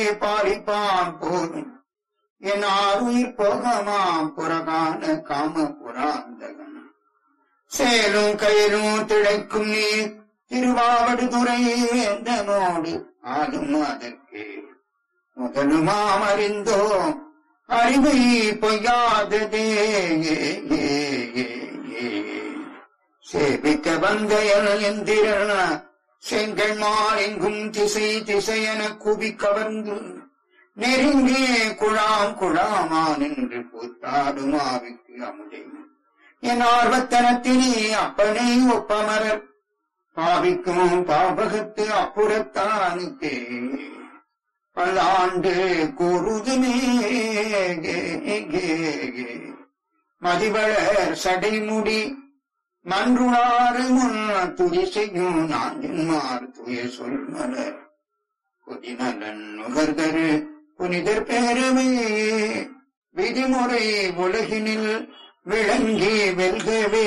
பாலிப்பான் போதும் என் ஆறுயிர் போகமாம் புறகான காம புராந்தகன் சேலும் கயிலும் திளைக்கும் நீர் திருவாவடுதுறையேந்தனோடு ஆளும் அதற்கு முதலுமாம் அறிந்தோம் அறிவை பொய்யாததே சேபிக்க வந்த எந்திரன செங்கல் மாறெங்கும் திசை திசையென குவி கவர்ந்து நெருங்கே குழாம் குழாமா நின்று கூத்தாடும் ஆவிக்கு அமுதே என் ஆர்வத்தனத்தினே அப்பனை ஒப்பமரர் பாவிக்கும் பாவகத்து அப்புறத்தானுக்கே பல்லாண்டு கூறுதுமே மதிவளர் சடைமுடி மன்றுளாறு முன் துதி செய்யும் நாஞ்சின்மார் துய சொல் மலர் புதிநலன் நுகர்தரு புனிதர் பேரவே விதிமுறை உலகினில் விளங்கி வெல்கவே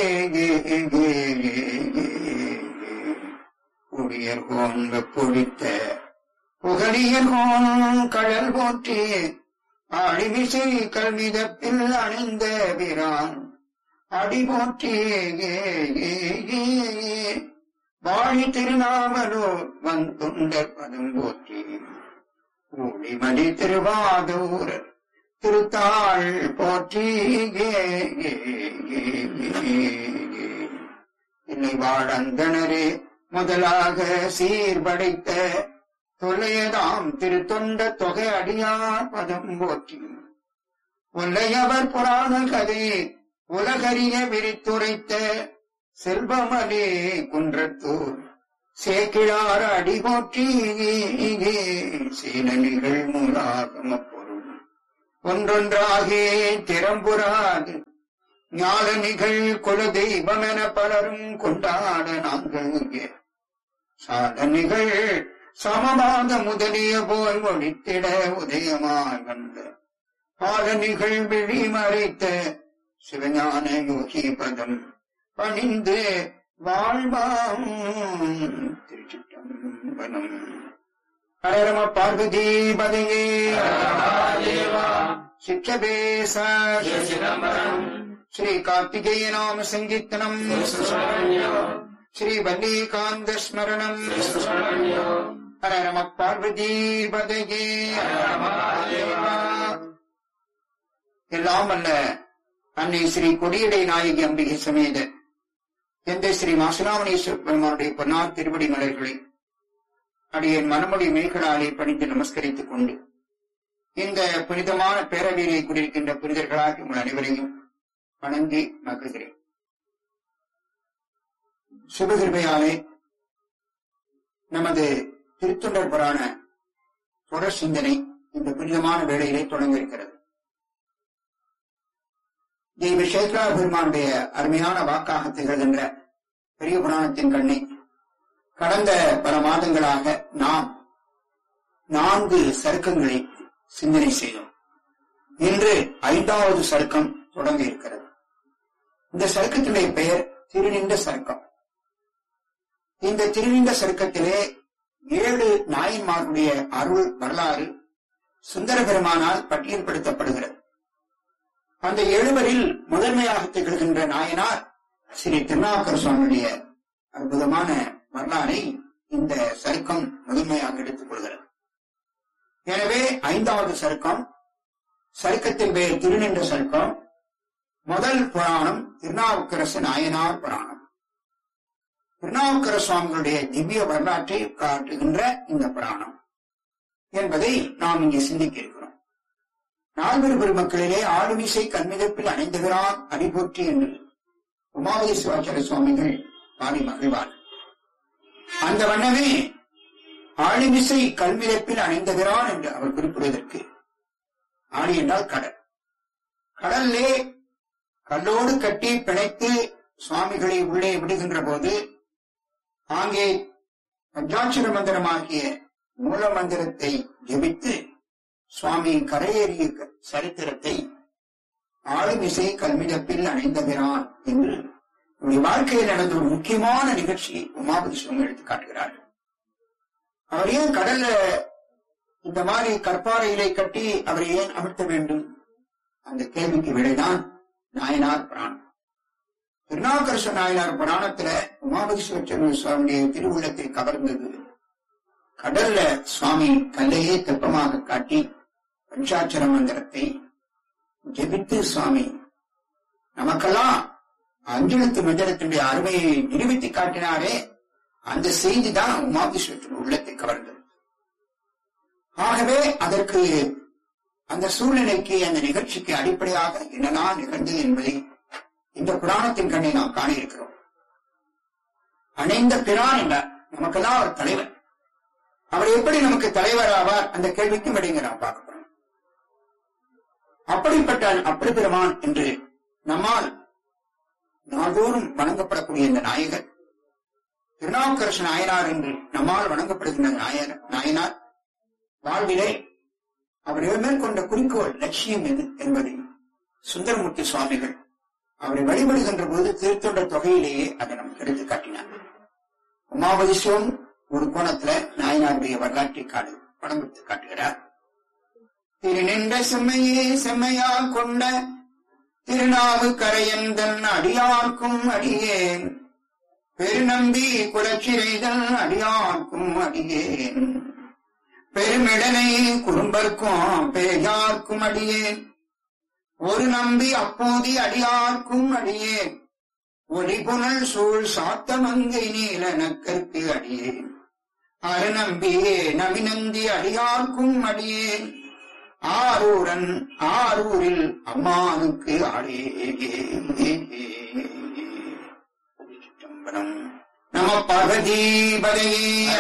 குடியர் கோங்க பொழித்த புகழியர் கோன் கடல் போற்றி ஆழிமிசை கல்விதப்பில் அணிந்த பிரான் அடி போற்றி வாழி திருநாவலூர் வந்துண்டர் பதம் போற்றி ஊழிமணி திருவாதூரர் திருத்தாள் போற்றி இல்லை வாழந்தனரே முதலாக சீர்படைத்த தொல்லையதாம் திருத்தொண்ட தொகை அடியார் பதம் போற்றி ஒல்லையவர் புராண கதை உலகறிய விரித்துரைத்த செல்வமலே குன்றத்தூர் சேக்கிழார் அடி போற்றி சீனனிகள் மூலாகம பொருள் ஒன்றொன்றாகே திறம்புறாது ஞானனிகள் குல தெய்வம் என பலரும் கொண்டாட நாங்கள் இங்கே சாதனைகள் சமவாத முதலிய போல் ஒழித்திட உதயமாய் வந்த பாலனிகள் விழி மறைத்த சிவஞான யோகி பதம் பணிந்து வாழ்வாம் திருச்சிட்டம்பலம் ஹரரம பார்வதி பதையே சிற்றபேச ஸ்ரீ கார்த்திகேய நாம சங்கீர்த்தனம் ஸ்ரீ வல்லிகாந்த ஸ்மரணம் ஹர நம பார்வதி பதையே எல்லாம் அல்ல அன்னை ஸ்ரீ கொடியடை நாயகி அம்பிகை சமேத எந்த ஸ்ரீ மாசுராமணேஸ்வர பெருமானுடைய பொன்னார் திருவடி மலர்களை அடியேன் மனமொழி மெய்களாலே பணித்து நமஸ்கரித்துக் கொண்டு இந்த புனிதமான பேரவையிலே கூடியிருக்கின்ற புனிதர்களாக உங்கள் அனைவரையும் வணங்கி மகிழ்கிறேன் சுபகிருபையாலே நமது திருத்தொண்டர் புராண தொடர் சிந்தனை இந்த புனிதமான வேளையிலே தொடங்க இருக்கிறது தெய்வ சேத்ரா பெருமானுடைய அருமையான வாக்காக திகழ்கின்ற பெரிய புராணத்தின் கண்ணை கடந்த பல மாதங்களாக நாம் நான்கு சருக்கங்களை சிந்தனை செய்தோம் இன்று ஐந்தாவது சருக்கம் தொடங்க இருக்கிறது இந்த சருக்கத்தினுடைய பெயர் திருநின்ற சருக்கம் இந்த திருநின்ற சருக்கத்திலே ஏழு நாயன்மார்களுடைய அருள் வரலாறு சுந்தர பெருமானால் பட்டியல்படுத்தப்படுகிறது அந்த எழுவரில் முதன்மையாக திகழ்கின்ற நாயனார் ஸ்ரீ திருநாவுக்கர சுவாமியுடைய அற்புதமான வரலாறை இந்த சருக்கம் முதன்மையாக எடுத்துக் கொள்கிறது எனவே ஐந்தாவது சருக்கம் சருக்கத்தின் பெயர் திருநின்ற சருக்கம் முதல் புராணம் திருநாவுக்கரசு நாயனார் புராணம் திருநாவுக்கர சுவாமிகளுடைய திவ்ய வரலாற்றை காட்டுகின்ற இந்த புராணம் என்பதை நாம் இங்கே சிந்திக்க இருக்கிறோம் நால்வர் பெருமக்களிலே ஆளுமிசை கண்மிதப்பில் அணைந்துகிறான் அடிபோற்றி என்று உமாவதி சிவாச்சார சுவாமிகள் பாடி மகிழ்வார் அந்த வண்ணமே ஆளுமிசை கல்மிதப்பில் அணைந்துகிறான் என்று அவர் குறிப்பிடுவதற்கு ஆணி என்றால் கடல் கடல்லே கல்லோடு கட்டி பிணைத்து சுவாமிகளை உள்ளே விடுகின்ற போது ஆங்கே பஞ்சாட்சர மந்திரமாகிய மூல மந்திரத்தை ஜெபித்து சுவாமி கரையேறிய க- சரித்திரத்தை ஆளுமிசை கல்மிதப்பில் அணைந்தகிறான் என்று இவருடைய வாழ்க்கையில் நடந்த ஒரு முக்கியமான நிகழ்ச்சியை உமாபதி சுவாமி எடுத்து காட்டுகிறார் அவர் ஏன் கடல்ல இந்த மாதிரி கற்பாறையிலே கட்டி அவரை ஏன் அமர்த்த வேண்டும் அந்த கேள்விக்கு விடைதான் நாயனார் புராணம் திருநாகரச நாயனார் புராணத்துல உமாபதி சிவச்சந்திர சுவாமியுடைய திருவுள்ளத்தை கவர்ந்தது கடல்ல சுவாமி கல்லையே தெப்பமாக காட்டி பஞ்சாட்சர மந்திரத்தை ஜெபித்து சுவாமி நமக்கெல்லாம் அஞ்சலத்து மந்திரத்தினுடைய அருமையை நிரூபித்து காட்டினாரே அந்த செய்தி தான் உமாபீஸ்வரத்தின் உள்ளத்தை கவர்ந்தது ஆகவே அதற்கு அந்த சூழ்நிலைக்கு அந்த நிகழ்ச்சிக்கு அடிப்படையாக என்னெல்லாம் நிகழ்ந்தது என்பதை இந்த புராணத்தின் கண்ணை நாம் காணியிருக்கிறோம் அணைந்த பிரான் என்றார் நமக்கெல்லாம் அவர் தலைவர் அவர் எப்படி நமக்கு தலைவர் ஆவார் அந்த கேள்விக்கும் விடைங்க நாம் பார்க்க போறோம் அப்படிப்பட்ட அப்படி பெருமான் என்று நம்மால் நாள்தோறும் வணங்கப்படக்கூடிய இந்த நாயகர் திருநாவுக்கரசு நாயனார் என்று நம்மால் வணங்கப்படுகின்ற நாயர் நாயனார் வாழ்விலே அவர் மேற்கொண்ட குறிக்கோள் லட்சியம் எது என்பதை சுந்தரமூர்த்தி சுவாமிகள் அவரை வழிபடுகின்ற போது திருத்தொண்ட தொகையிலேயே அதை நமக்கு எடுத்து காட்டினார் உமாபதி சிவம் ஒரு கோணத்துல நாயனாருடைய வரலாற்றை காடு படம் எடுத்து காட்டுகிறார் திரு நின்ற செம்மையே செம்மையால் கொண்ட திருநாவு கரையந்தன் அடியார்க்கும் அடியேன் பெருநம்பி குலச்சிறைதல் அடியார்க்கும் அடியேன் பெருமிடனை குறும்பர்க்கும் பேயார்க்கும் அடியேன் ஒரு நம்பி அப்போதி அடியார்க்கும் அடியேன் ஒளிபுணல் சூழ் சாத்தமங்கை நீலனக்கற்கு அடியேன் அருநம்பியே நமினந்தி அடியார்க்கும் அடியேன் ஆரூரன் ஆரூரில் அம்மானுக்கு ஆடே சிதம்பரம் நம பார்வதீபதையே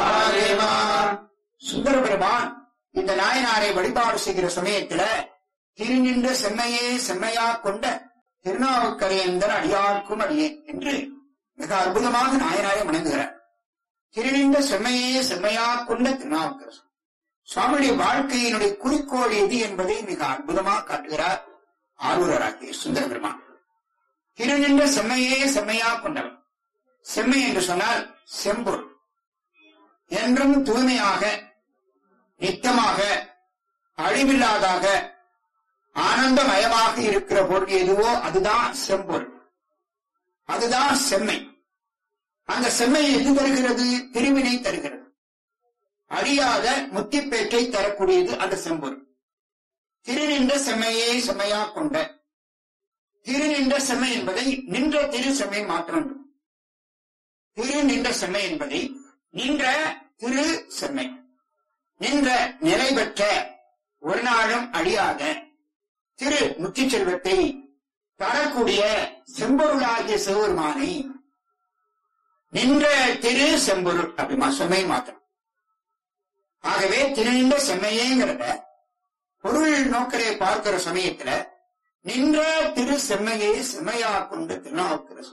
சுந்தர பெருமான் இந்த நாயனாரை வழிபாடு செய்கிற சமயத்துல திருநின்ற செம்மையே செம்மையா கொண்ட திருநாவுக்கரையந்தன் அடியார்க்கும் அடியேன் என்று மிக அற்புதமாக நாயனாரை வணங்குகிறார் திருநின்ற செம்மையே செம்மையா கொண்ட திருநாவுக்கரசு சுவாமியுடைய வாழ்க்கையினுடைய குறிக்கோள் எது என்பதை மிக அற்புதமாக காட்டுகிறார் ஆரூரராகிய சுந்தர பெருமான் திருநின்ற செம்மையே செம்மையா கொண்டவர் செம்மை என்று சொன்னால் செம்பொருள் என்றும் தூய்மையாக நித்தமாக அழிவில்லாதாக ஆனந்தமயமாக இருக்கிற பொருள் எதுவோ அதுதான் செம்பொருள் அதுதான் செம்மை அந்த செம்மை எது தருகிறது திருவினை தருகிறது அழியாத முத்திப்பேற்றை தரக்கூடியது அந்த செம்பொருள் திருநின்ற செம்மையே செம்மையா கொண்ட திருநின்ற செம்மை என்பதை நின்ற திரு செம்மை மாற்ற வேண்டும் திரு நின்ற செம்மை என்பதை நின்ற திரு செம்மை நின்ற நிலை பெற்ற ஒரு நாளும் அழியாத திரு முத்தி செல்வத்தை தரக்கூடிய செம்பொருளாகிய சிவபெருமானை நின்ற திரு செம்பொருள் அப்படிமா செம்மை மாத்திரம் ஆகவே திருநின்ற செம்மையேங்கிறத பொருள் நோக்கரை பார்க்கிற சமயத்துல நின்ற திரு செம்மையை செம்மையா கொண்டு திருநாவுக்கரசு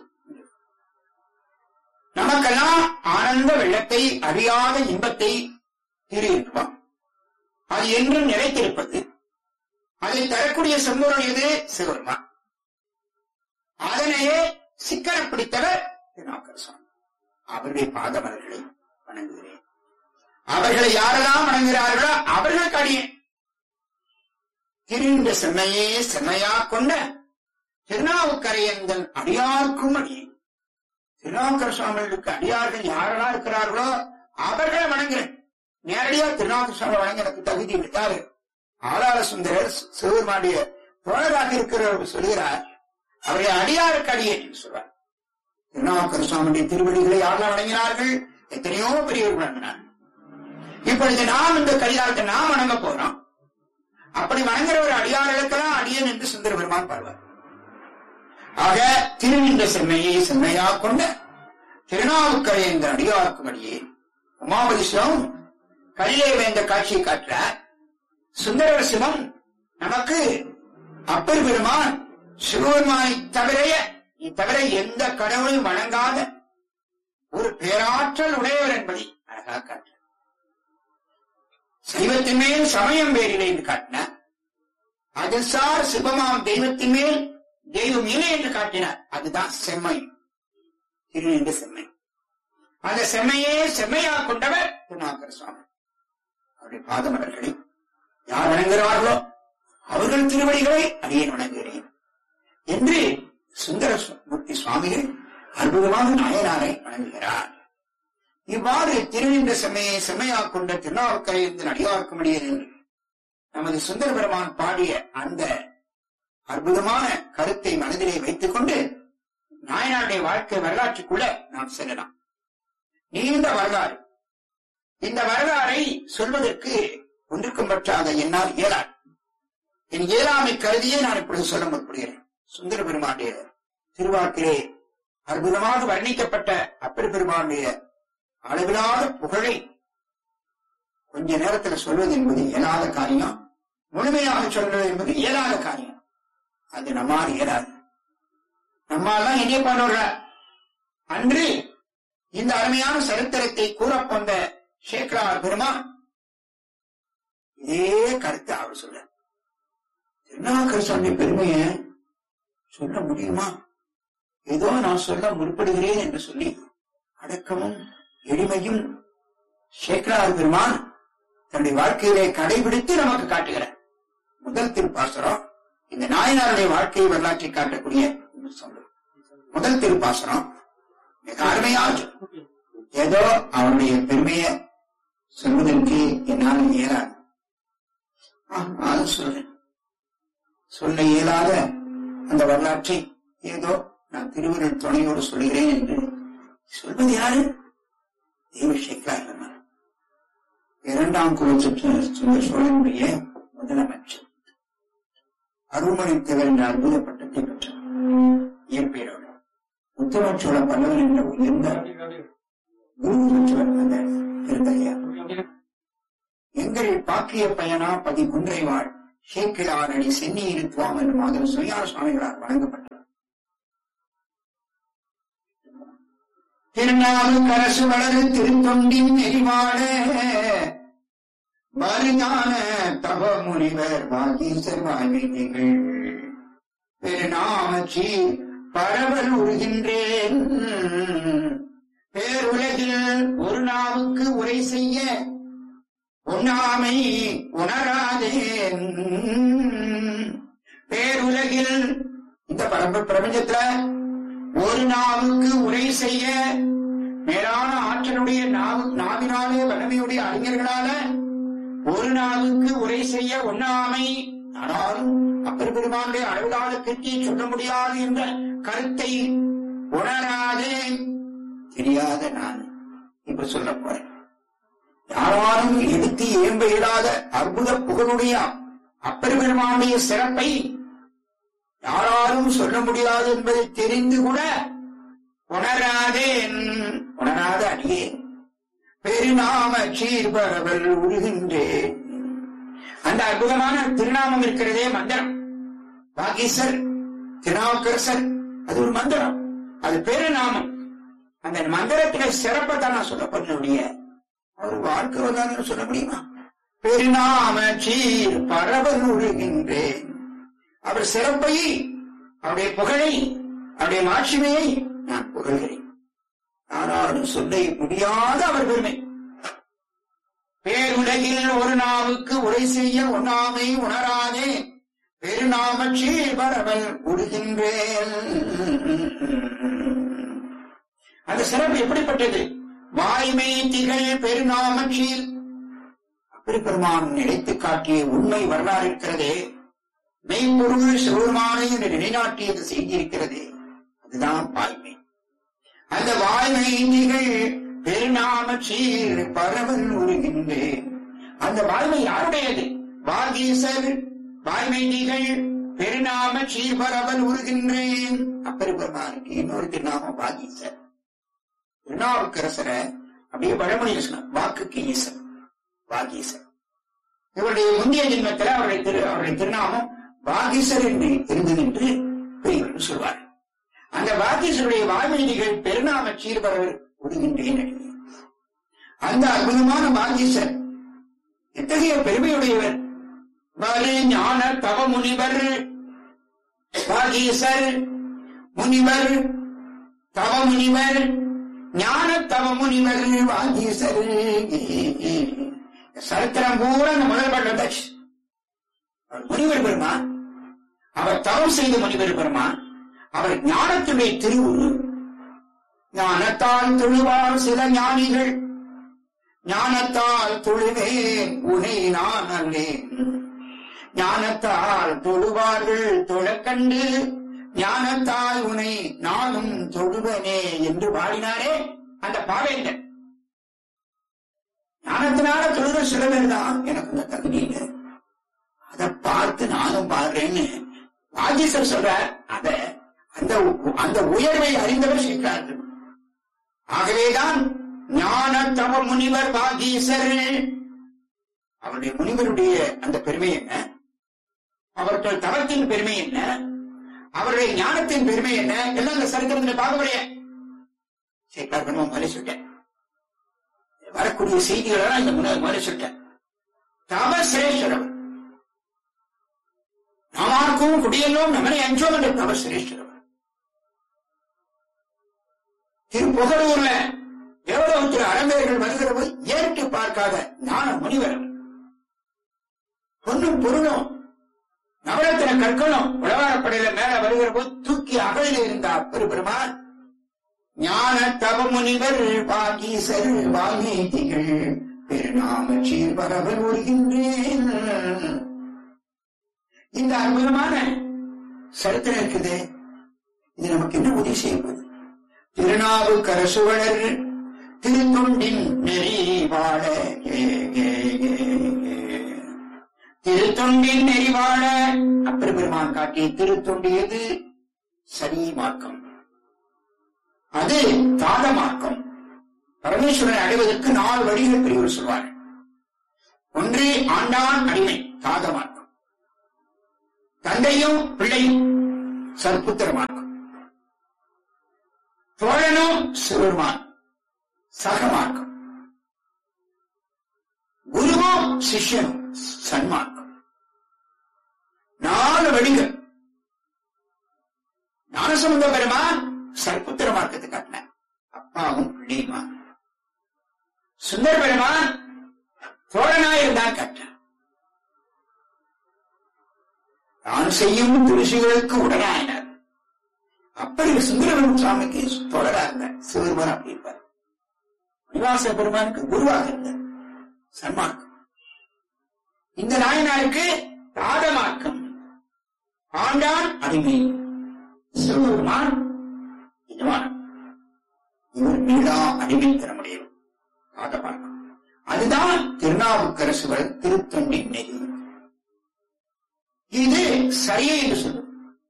நமக்கெல்லாம் ஆனந்த வெள்ளத்தை அறியாத இன்பத்தை தீரியிருப்பான் அது என்றும் நிலைத்திருப்பது அதை தரக்கூடிய செம்பொருள் எது சிவருமான் அதனையே சிக்கன பிடித்தவர் திருநாவுக்கர சுவாமி அவருடைய பாதமலர்களை வணங்குகிறேன் அவர்களை யாரெல்லாம் வணங்குகிறார்களோ அவர்களுக்கு அடியேன் திரிந்த செம்மையே செம்மையா கொண்ட திருநாவுக்கரையந்தன் அடியார்க்கும் அடியேன் திருநாவுக்கர சுவாமிகளுக்கு அடியார்கள் யாரெல்லாம் இருக்கிறார்களோ அவர்களை வணங்குறேன் நேரடியா திருநாவுக்கர சுவாமி வணங்க எனக்கு தகுதி விட்டாரு ஆளாள சுந்தரர் சிவபெருமானுடைய தோழராக இருக்கிறவர் சொல்கிறார் அவரை அடியாருக்கு அடியேன் என்று சொல்றார் திருநாவுக்கர சுவாமியுடைய திருவடிகளை யாரெல்லாம் வணங்கினார்கள் எத்தனையோ பெரியவர்கள் வணங்கினார்கள் இப்பொழுது நாம் இந்த கலிகாலத்தை நாம் வணங்க போறோம் அப்படி வணங்குற ஒரு அடியார்களுக்கெல்லாம் அடியன் என்று சுந்தர பெருமான் பாடுவார் ஆக திருநின்ற செம்மையை செம்மையா கொண்ட திருநாவுக்கரை என்ற அடியாருக்கும் அடியே உமாபதி சிவம் கலிலே வேந்த காட்சியை காட்டுறார் சுந்தர சிவம் நமக்கு அப்பர் பெருமான் சிவபெருமானை தவிர தவிர எந்த கடவுளையும் வணங்காத ஒரு பேராற்றல் உடையவர் என்பதை அழகா காட்டுறார் சைவத்தின் மேல் சமயம் வேறில்லை என்று காட்டினார் அதிர்சார் சிவமாம் தெய்வத்தின் மேல் தெய்வம் இல்லை என்று காட்டினார் அதுதான் செம்மை திருநின்ற செம்மை அந்த செம்மையே செம்மையா கொண்டவர் திருநாக்கர சுவாமி அவருடைய பாதமலர்களை யார் வணங்குகிறார்களோ அவர்கள் திருவடிகளை அடியேன் வணங்குகிறேன் என்று சுந்தர மூர்த்தி சுவாமிகள் அற்புதமாக நாயனாரை வணங்குகிறார் இவ்வாறு திருநின்ற செம்மையை செம்மையாக் கொண்ட திருநாவுக்கரை இருந்து அடியார்க்க முடியாது என்று நமது சுந்தர பெருமான் பாடிய அந்த அற்புதமான கருத்தை மனதிலே வைத்துக் கொண்டு நாயனாருடைய வாழ்க்கை வரலாற்றுக்குள்ள நாம் செல்லலாம் நீண்ட வரலாறு இந்த வரலாறை சொல்வதற்கு ஒன்றுக்கும் பற்றாத என்னால் இயலாது என் இயலாமை கருதியே நான் இப்பொழுது சொல்ல முற்படுகிறேன் சுந்தர பெருமானுடைய திருவாக்கிலே அற்புதமாக வர்ணிக்கப்பட்ட அப்பர் பெருமானுடைய அளவிலாத புகழை கொஞ்ச நேரத்தில் சொல்வது என்பது இயலாத காரியம் முழுமையாக சொல்வது என்பது இயலாத காரியம் அது நம்மால் இயலாது நம்மால் என்ன பண்ணுற அன்று இந்த அருமையான சரித்திரத்தை கூறப்போந்த சேக்கரார் பெருமான் இதே கருத்தை அவர் சொல்ற திருநாக்கர் சொன்ன பெருமையை சொல்ல முடியுமா ஏதோ நான் சொல்ல முற்படுகிறேன் என்று சொல்லி அடக்கமும் எளிமையும் சேக்கரார் பெருமான் தன்னுடைய வாழ்க்கையிலே கடைபிடித்து நமக்கு காட்டுகிறார் முதல் திருப்பாசனம் இந்த நாயனாருடைய வாழ்க்கை வரலாற்றை காட்டக்கூடிய சொல்லு முதல் திருப்பாசனம் மிக அருமையாக ஏதோ அவருடைய பெருமையை சொல்வதற்கு என்னால் இயலாது ஆனாலும் சொல்றேன் சொல்ல இயலாத அந்த வரலாற்றை ஏதோ நான் திருவருள் துணையோடு சொல்கிறேன் என்று சொல்வது யாரு தெய்வசேகரார் இரண்டாம் குலச்சுற்று சுந்தர சோழனுடைய முதலமைச்சர் அருள்மொழித்தவர் என்ற அற்புத பட்டத்தை பெற்றார் இயற்பெயரோடு உத்தமச்சோழ பல்லவன் என்ற உயர்ந்த குரு பெற்றவர் அந்த திருத்தகையார் எங்கள் பாக்கிய பயனா பதி குன்றை வாழ் சேக்கிழாரணி சென்னி இருத்துவாம் என்று மாதிரி சுயார சுவாமிகளால் வழங்கப்பட்டார் திருநாவுக்கரசு வளரு திருத்தொண்டின் எரிவாழ மறுஞான தவ முனிவர் வாகீசர் வாய்மைகள் பெருநாமச்சி பரவல் உருகின்றேன் பேருலகில் ஒரு நாவுக்கு உரை செய்ய உண்ணாமை உணராதேன் பேருலகில் இந்த பரம்ப பிரபஞ்சத்துல ஒரு நாவுக்கு உரை செய்ய மேலான ஆற்றலுடைய நாவு நாவினாலே வலிமையுடைய அறிஞர்களால ஒரு நாவுக்கு உரை செய்ய ஒண்ணாமை ஆனாலும் அப்பர் பெருமானுடைய அளவிலான கிருத்தியை சொல்ல முடியாது என்ற கருத்தை உணராதே தெரியாத நான் இப்ப சொல்ல போறேன் யாராலும் எடுத்து ஏம்ப இயலாத அற்புத புகழுடைய அப்பர் பெருமானுடைய சிறப்பை யாராலும் சொல்ல முடியாது என்பதை தெரிந்து கூட உணராதேன் உணராத அடியேன் பெருநாம சீர்பரவல் உருகின்றேன் அந்த அற்புதமான திருநாமம் இருக்கிறதே மந்திரம் பாகீசர் திருநாவுக்கரசர் அது ஒரு மந்திரம் அது பெருநாமம் அந்த மந்திரத்தின சிறப்பை தான் நான் சொல்ல பண்ண அவர் வாழ்க்கை வந்தாலும் சொல்ல முடியுமா பெருநாம சீர் பரவல் உருகின்றேன் அவர் சிறப்பை அவருடைய புகழை அவருடைய மாட்சிமையை நான் புகழ்கிறேன் ஆனாலும் சொல்ல முடியாத அவர் பெருமை பேருலகில் ஒரு நாவுக்கு உரை செய்ய ஒண்ணாமை உணராதே பெருநாமச்சி பரவல் உடுகின்றேன் அந்த சிறப்பு எப்படிப்பட்டது வாய்மை திகழ் பெருநாமச்சியில் அப்பெருமான் நினைத்து காட்டிய உண்மை வரலாறு இருக்கிறதே மெய்ப்பொருள் சிவருமானை என்று நிலைநாட்டியது செய்திருக்கிறதே அதுதான் வாய்மை அந்த வாய்மை நிகழ் பெருநாம சீர் பரவல் உருகின்றேன் அந்த வாய்மை யாருடையது வாகீசர் வாய்மை நிகழ் பெருநாம சீர் பரவல் உருகின்றேன் அப்பெருமானுக்கு இன்னொரு திருநாமம் வாகீசர் திருநாவுக்கரசரை அப்படியே வடமொழி சொன்னார் வாக்குக்கு ஈசன் வாகீசர் இவருடைய முந்தைய ஜென்மத்தில் அவருடைய திரு அவருடைய திருநாமம் வாகீசர் என்று இருந்தது என்று பெரியவர்கள் சொல்வார் அந்த வாகீசருடைய வாய்மொழிகள் பெருநாம சீர்பரவர் விடுகின்றேன் அந்த அற்புதமான வாகீசர் எத்தகைய பெருமையுடையவர் வலு ஞான தவ முனிவர் வாகீசர் முனிவர் தவ முனிவர் ஞான தவ முனிவர் வாகீசர் சரித்திரம் பூரா இந்த முதல் பாட்டு வந்தாச்சு அவர் முனிவர் பெருமான் அவர் தவம் செய்த முனிவர் பெருமான் அவர் ஞானத்துடைய திருவுரு ஞானத்தால் தொழுவார் சில ஞானிகள் ஞானத்தால் தொழுவேன் உனை நான் அல்லேன் ஞானத்தால் தொழுவார்கள் தொழக்கண்டு ஞானத்தால் உனை நானும் தொழுவனே என்று பாடினாரே அந்த பாவையில ஞானத்தினால தொழுகிற சில பேர் தான் எனக்கு இந்த தகுதி இல்லை அதை பார்த்து நானும் பாடுறேன்னு ராஜேஸ்வர் சொல்ற அத அந்த அந்த உயர்வை அறிந்தவர் சேர்க்கிறார்கள் ஆகவேதான் ஞான தவ முனிவர் பாகீசர் அவருடைய முனிவருடைய அந்த பெருமை என்ன அவர்கள் தவத்தின் பெருமை என்ன அவருடைய ஞானத்தின் பெருமை என்ன எல்லாம் அந்த சரித்திரத்தில் பார்க்க முடியும் சேர்க்கார் மலை சொல்லிட்டேன் வரக்கூடிய செய்திகளெல்லாம் இந்த முன்னாள் மலை சொல்லிட்டேன் தவ சிரேஷ்டரவர் நாமார்க்கும் குடியெல்லோம் நம்மனை அஞ்சோம் என்ற தவ சிரேஷ்டரவர் திருப்புகழூர்ல தேவலோகத்தில் அரம்பேர்கள் வருகிற போது ஏற்று பார்க்காத ஞான முனிவர் பொண்ணும் பொருளும் நவரத்தின கற்களும் உழவாரப்படையில மேல வருகிற போது தூக்கி அகழில் இருந்தார் பெருபெருமான் ஞான தவ முனிவர் பாகீசர் வால்மீகிகள் பெருநாம சீர்பரவர் வருகின்றேன் இந்த அற்புதமான சரித்திரம் இருக்குது இது நமக்கு என்ன உதவி செய்வது திருநாவுக்கரசுவலர் திருத்தொண்டின் நெறி வாழ ஏ, ஏ, ஏ, ஏ. திருத்தொண்டின் நெறி வாழ அப்பர் பெருமான் காட்டிய திருத்தொண்டு எது சரி மார்க்கம் அது தாத மார்க்கம் பரமேஸ்வரனை அடைவதற்கு நாலு வழிகள் பெரியவர் சொல்வார் ஒன்று ஆண்டான் அடிமை தாத மார்க்கம் தந்தையும் பிள்ளையும் சற்புத்திர மார்க்கம் தோழனும் சிவருமான் சகமார்க்கம் குருவும் சிஷ்யனும் சன்மார்க்கம் நாலு வழிகள் ஞானசமுந்த பெருமான் சற்புத்திர மார்க்கத்தை காட்டினார் அப்பாவும் பிள்ளையுமா சுந்தர பெருமான் தோழனாயிருந்தான் காட்டினார் நான் செய்யும் துளசிகளுக்கு உடனாயினார் அப்படி சுந்தரவன் சுவாமிக்கு தொடரா இருந்தார் சிவருமான் அப்படி இருப்பார் நிவாச பெருமானுக்கு குருவாக இருந்தார் சன்மார்க்கம் இந்த நாயனாருக்கு ராதமார்க்கம் ஆண்டான் அடிமை சிவபெருமான் இதுவான் இவர் மீளா அடிமை தர முடியும் ராதமார்க்கம் அதுதான் திருநாவுக்கரசுவர் திருத்தொண்டின் நெறி இது சரியே என்று சொல்லும்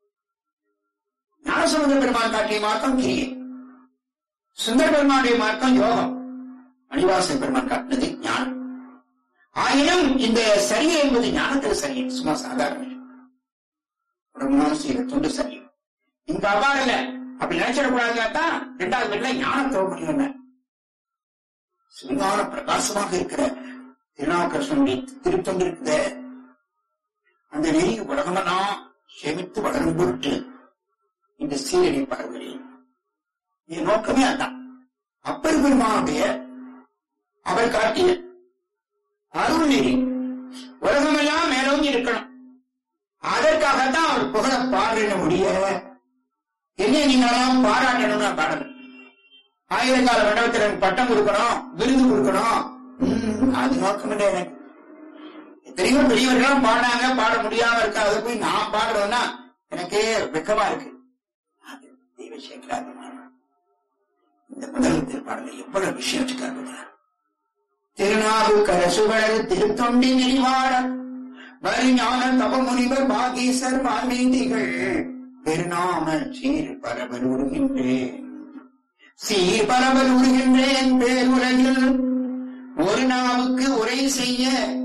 ஞானசமுத பெருமான் காட்டிய மார்க்கம் கிரியை சுந்தர பெருமானுடைய மார்க்கம் யோகம் மணிவாசன் பெருமான் காட்டினது ஞானம் ஆயினும் இந்த சரியை என்பது ஞானத்தில் சரியை சும்மா சாதாரண விஷயம். பிரம்மனாலும் செய்யற தொண்டு சரி இங்க அவ்வாறு இல்ல அப்படி நினைச்சிடக்கூடாதுதான் இரண்டாவது வீட்டுல ஞானத்தோட முடியும் சிவஞான பிரகாசமாக இருக்கிற திருநாவுக்கரசனுடைய திருத்தொண்டு இருக்கிற அந்த நெறி உலகமெல்லாம் சேமித்து வளரும் பொருட்டு இந்த சீரடி பரவுகிறேன் என் நோக்கமே அதான் அப்பர் பெருமானுடைய அவர் காட்டிய அருள் நெறி உலகமெல்லாம் மேலோங்கி இருக்கணும் அதற்காகத்தான் அவர் புகழ பாடின முடிய என்ன நீங்களெல்லாம் பாராட்டணும்னு நான் பாடல ஆயிரங்கால மண்டபத்தில் எனக்கு பட்டம் கொடுக்கணும் விருது கொடுக்கணும் ம், அது நோக்கம் இல்லை எனக்கு எத்தனையோ பெரியவர்களும் பாடினாங்க பாட முடியாம இருக்கா அதை போய் நான் பாடுறதுன்னா எனக்கே வெக்கமா இருக்கு அது தெய்வ சேகராக இந்த முதல் திருப்பாடல எவ்வளவு விஷயம் வச்சுக்காங்க திருநாவுக்கரசுவலர் திருத்தொண்டி நெறிவாளர் வரிஞான தபமுனிவர் பாகீசர் வால்மீகிகள் பெருநாம சீர் பரவல் உருகின்றேன் சீர் பரவல் உருகின்றேன் பேருலகில் ஒரு நாவுக்கு உரை செய்ய